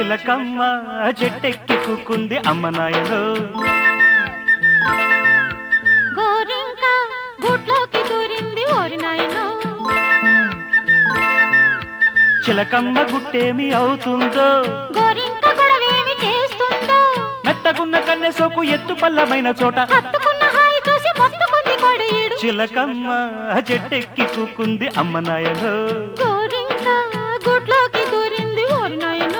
చిలకమ్మ చెట్టెక్కి కూకుంది అమ్మ నాయనో గోరింక గూట్లోకి దూరింది ఓరి నాయనో చిలకమ్మ గుట్టేమి అవుతుందో గోరింక గొడవేమి చేస్తుందో మెత్తగున్న కన్నె సోకు ఎత్తు పల్లమైన చోట హత్తుకున్న హాయి చూసి మొత్తుకుంది కొడీడు చిలకమ్మ చెట్టెక్కి కూకుంది అమ్మ నాయనో గోరింక గూట్లోకి దూరింది ఓరి నాయనో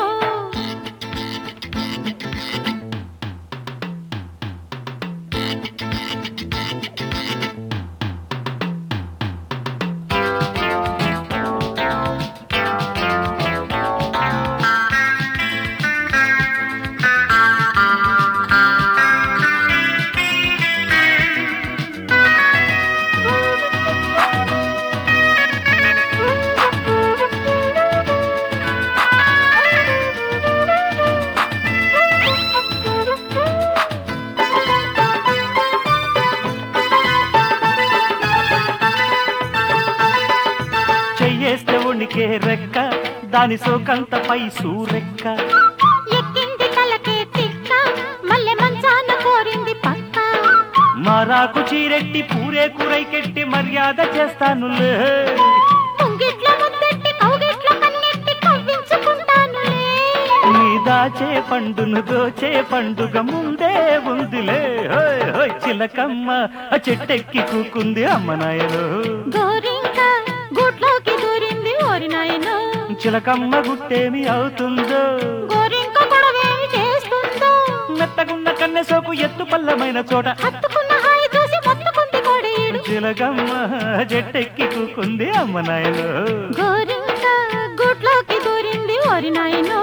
చెయ్యేస్తే ఉణికే రెక్క దాని సోకంత పై సూరెక్క ఎక్కింది తలకే తిక్క మల్లె మంచాన కోరింది పక్క మారాకు చీరెట్టి పూరే కూరైకెట్టి మర్యాద చేస్తానులే ముంగిట్లో ముద్దెట్టి కౌగిట్లో కన్నెట్టి కవ్వించుకుంటానులే నీ దాచే పండును దోచే పండుగ ముందే ఉందిలే హోయ్ హోయ్ చిలకమ్మ ఆ చెట్టెక్కి కూకుంది అమ్మ నాయను గోరింక గూట్లోకి దూరింది ఓరి నాయనో చిలకమ్మ గుట్టేమి అవుతుందో గోరింక గొడవేమి చేస్తుందో మెత్తగున్న కన్నె సోకు ఎత్తు పల్లమైన చోట హత్తుకున్న హాయి చూసి మొత్తుకుంది కొడీడు చిలకమ్మ చెట్టెక్కి కూకుంది అమ్మ నాయను గోరింక గూట్లోకి దూరింది ఓరి నాయనో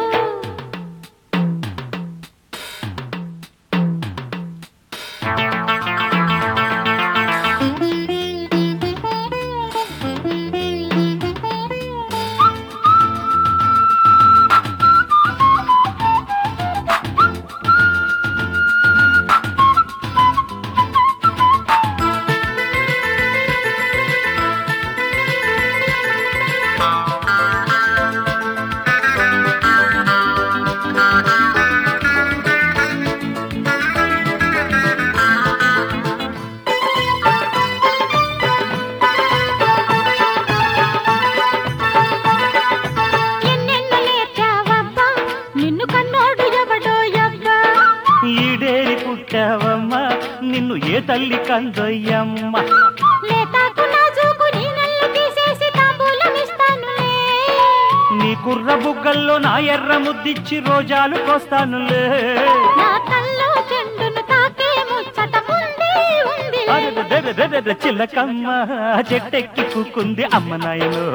ఎన్నెన్నో నేర్చావబ్బా నిన్ను కన్నోడు ఎవడో యవ్వా ఈడేరి పుట్టావమ్మ నిన్ను ఏ తల్లి కందొయ్యమ్మ లేతాకు నాజూకు నీ నల్లు తీసేసి తాంబూలం ఇస్తానులే నీ కుర్ర బుగ్గల్లో నా ఎర్ర ముద్దిచ్చి రోజాలు కోస్తానులే నా కల్లో చెండును తాకే ముచ్చట ముందే ఉంది అరెరెరెరెరెరె చిలకమ్మ చెట్టెక్కి కూకుంది అమ్మ నాయను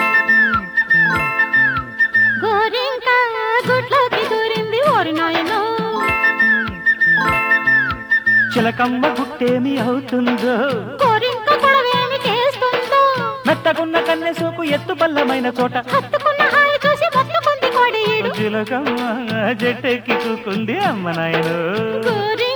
గోరింక గుట్లోకి దూరింది ఓరి నాయనో చిలకమ్మ గుట్టేమి అవుతుందో గోరింక గొడవేమి చేస్తుందో మెత్తగున్న కన్నె సోకు ఎత్తు బల్లమైన చోట హత్తుకున్న హాయి చూసి మొత్తుకుంది కొడీడు చిలకమ్మ చెట్టెక్కి కూకుంది అమ్మ నాయను గోరి